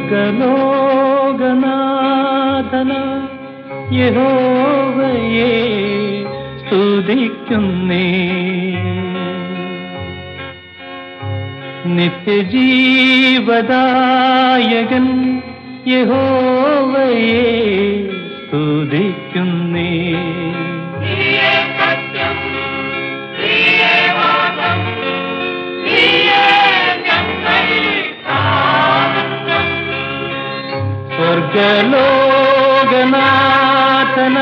സ്വർഗലോകനാഥന യഹോവയെ സ്തുതിക്കുന്നേ നിത്യജീവദായകൻ യഹോവയെ സ്തുതിക്കുന്നേ നീയേ സത്യം നീയേ വാദം നീയേ ഞങ്ങൾ ആനന്ദം സ്വർഗലോകനാഥന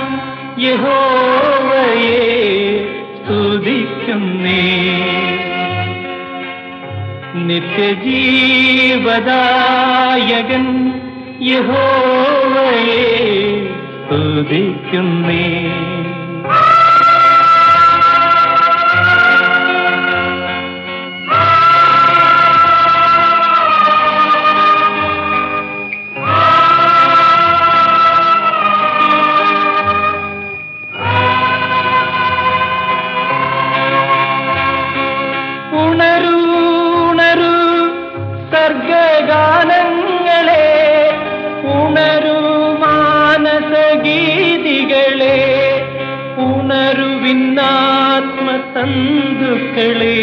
യഹോവയെ സ്തുതിക്കുന്നേ നിത്യജീവദായകൻ യഹോവയെ സ്തുതിക്കുന്നേ ഉണരൂ ഉണരൂ സർഗഗാനങ്ങളെ ഉണരൂ മാനസഗീതികളെ ഉണരുവിന്നാത്മതന്തുക്കളെ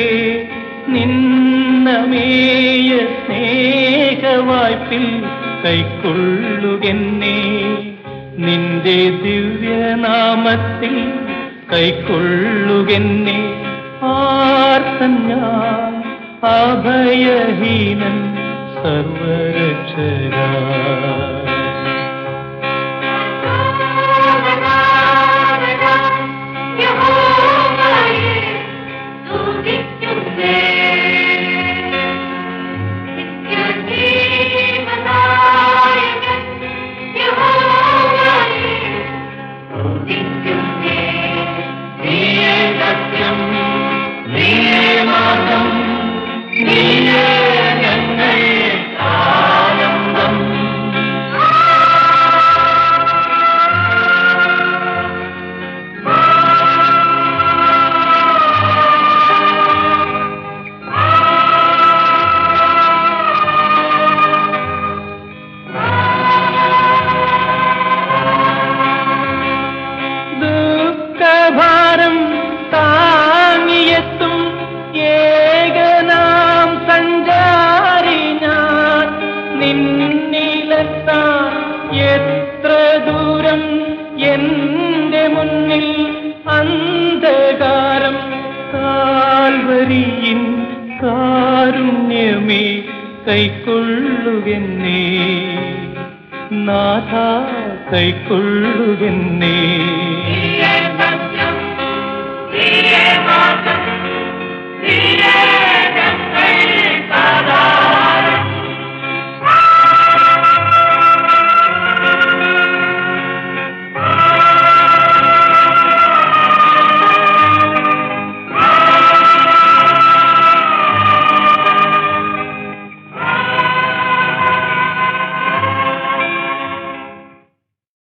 നിന്നമേയ സ്നേഹവായ്പിൽ കൈക്കൊള്ളുകെന്നെ നിന്റെ ദിവ്യനാമത്തിൽ കൈക്കൊള്ളുകെന്നെ ആർത്തൻ ഞാൻ അഭയഹീനൻ സർവരക്ഷക യഹോവയെ സ്തുതിക്കുന്നേ നിത്യജീവദായകൻ യഹോവയെ സ്തുതിക്കുന്നേ നീയേ സത്യം നീയേ മാർഗം നീയേ ഞങ്ങൾ ആനന്ദം ദുഃഖഭാരം താങ്ങിയെത്തും ഏകനാം സഞ്ചാരി ഞാൻ നിന്നിലെത്താൻ എത്ര ദൂരം എന്റെ മുന്നിൽ അന്ധകാരം കാൽവരിയിൻ കാരുണ്യമേ കൈക്കൊള്ളുകെന്നേ നാഥ കൈക്കൊള്ളുകെന്നേ